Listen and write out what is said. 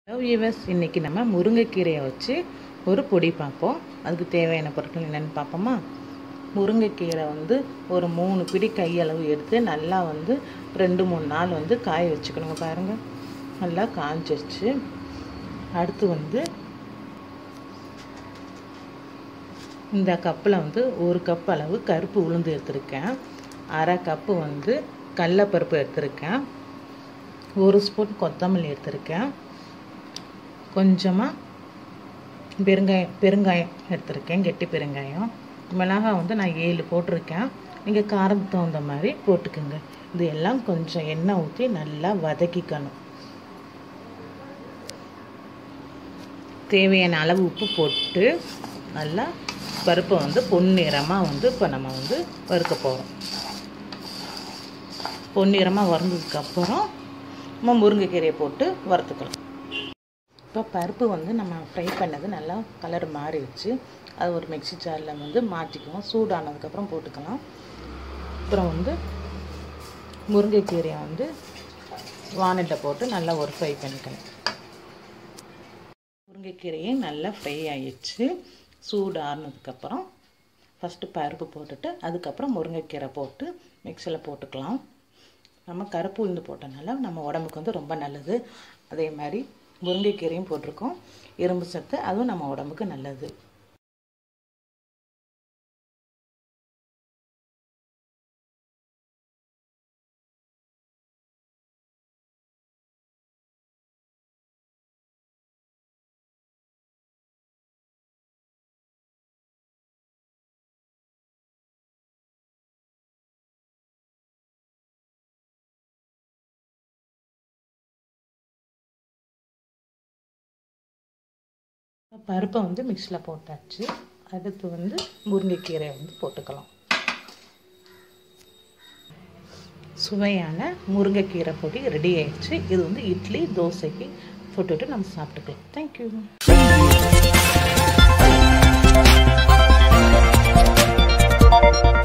hello viewers இன்றைக்கி நம்ம முருங்கைக்கீரையை வச்சு ஒரு பொடி பார்ப்போம் அதுக்கு தேவையான பொருட்கள் என்னென்னு பார்ப்போமா முருங்கைக்கீரை வந்து ஒரு மூணு பிடி கையளவு எடுத்து நல்லா வந்து ரெண்டு மூணு நாள் வந்து காய வச்சுக்கணுங்க பாருங்கள் நல்லா காஞ்சிருச்சு அடுத்து வந்து இந்த கப்பில் வந்து ஒரு கப் அளவு கருப்பு உளுந்து எடுத்திருக்கேன் அரை கப்பு வந்து கடலப்பருப்பு எடுத்திருக்கேன் ஒரு ஸ்பூன் கொத்தமல்லி எடுத்திருக்கேன் கொஞ்சமாக பெருங்காயம் பெருங்காயம் எடுத்திருக்கேன் கெட்டி பெருங்காயம் மிளகாய் வந்து நான் ஏழு போட்டிருக்கேன் நீங்கள் காரத்துக்கு தகுந்த மாதிரி போட்டுக்கோங்க இது எல்லாம் கொஞ்சம் எண்ணெய் ஊற்றி நல்லா வதக்கிக்கணும் தேவையான அளவு உப்பு போட்டு நல்லா பருப்பை வந்து பொன்னிறமாக வந்து இப்போ நம்ம வந்து வறுக்க போகிறோம் பொன்னிறமாக வறுந்ததுக்கப்புறம் நம்ம முருங்கைக்கீரையை போட்டு வறுத்துக்கலாம் இப்போ பருப்பு வந்து நம்ம ஃப்ரை பண்ணது நல்லா கலர் மாறிடுச்சு அது ஒரு மிக்சி ஜாரில் வந்து மாற்றிக்குவோம் சூடானதுக்கப்புறம் போட்டுக்கலாம் அப்புறம் வந்து முருங்கைக்கீரையை வந்து வானலில் போட்டு நல்லா ஒரு ஃப்ரை பண்ணிக்கணும் முருங்கைக்கீரையே நல்லா ஃப்ரை ஆயிடுச்சு சூடு ஆறுனதுக்கப்புறம் ஃபஸ்ட்டு பருப்பு போட்டுட்டு அதுக்கப்புறம் முருங்கைக்கீரை போட்டு மிக்சியில் போட்டுக்கலாம் நம்ம கருப்பு உளுந்து போட்டனால நம்ம உடம்புக்கு வந்து ரொம்ப நல்லது அதே மாதிரி முருங்கைக்கீரையும் போட்டிருக்கோம் இரும்பு சத்து அதுவும் நம்ம உடம்புக்கு நல்லது பருப்பை வந்து மிக்சியில் போட்டாச்சு அடுத்து வந்து முருங்கைக்கீரையை வந்து போட்டுக்கலாம் சுவையான முருங்கைக்கீரை பொடி ரெடி ஆயிடுச்சு இது வந்து இட்லி தோசைக்கு போட்டுட்டு நம்ம சாப்பிட்டுக்கலாம் தேங்க்யூ